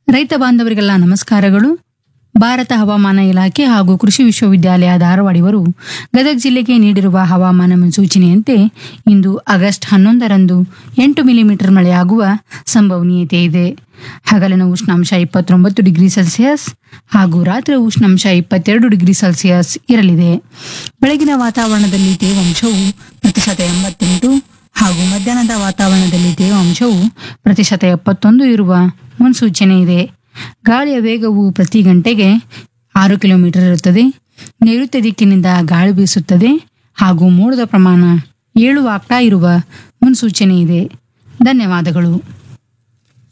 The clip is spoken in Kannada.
ರೈತ ಬಾಂಧವರಿಗೆಲ್ಲ ನಮಸ್ಕಾರಗಳು ಭಾರತ ಹವಾಮಾನ ಇಲಾಖೆ ಹಾಗೂ ಕೃಷಿ ವಿಶ್ವವಿದ್ಯಾಲಯ ಧಾರವಾಡ ಇವರು ಗದಗ ಜಿಲ್ಲೆಗೆ ನೀಡಿರುವ ಹವಾಮಾನ ಮುನ್ಸೂಚನೆಯಂತೆ ಇಂದು ಆಗಸ್ಟ್ ಹನ್ನೊಂದರಂದು ಎಂಟು ಮಿಲಿಮೀಟರ್ ಮಳೆಯಾಗುವ ಸಂಭವನೀಯತೆ ಇದೆ ಹಗಲಿನ ಉಷ್ಣಾಂಶ ಇಪ್ಪತ್ತೊಂಬತ್ತು ಡಿಗ್ರಿ ಸೆಲ್ಸಿಯಸ್ ಹಾಗೂ ರಾತ್ರಿ ಉಷ್ಣಾಂಶ ಇಪ್ಪತ್ತೆರಡು ಡಿಗ್ರಿ ಸೆಲ್ಸಿಯಸ್ ಇರಲಿದೆ ಬೆಳಗಿನ ವಾತಾವರಣದಲ್ಲಿ ತೇವಾಂಶವು ಪ್ರತಿಶತ ಎಂಬತ್ತೆಂಟು ಹಾಗೂ ಮಧ್ಯಾಹ್ನದ ವಾತಾವರಣದಲ್ಲಿ ತೇವಾಂಶವು ಪ್ರತಿಶತ ಎಪ್ಪತ್ತೊಂದು ಇರುವ ಮುನ್ಸೂಚನೆ ಇದೆ ಗಾಳಿಯ ವೇಗವು ಪ್ರತಿ ಗಂಟೆಗೆ ಆರು ಕಿಲೋಮೀಟರ್ ಇರುತ್ತದೆ ನೈಋತ್ಯ ದಿಕ್ಕಿನಿಂದ ಗಾಳಿ ಬೀಸುತ್ತದೆ ಹಾಗೂ ಮೋಡದ ಪ್ರಮಾಣ ಏಳು ವಾಕ್ಟ ಇರುವ ಮುನ್ಸೂಚನೆ ಇದೆ ಧನ್ಯವಾದಗಳು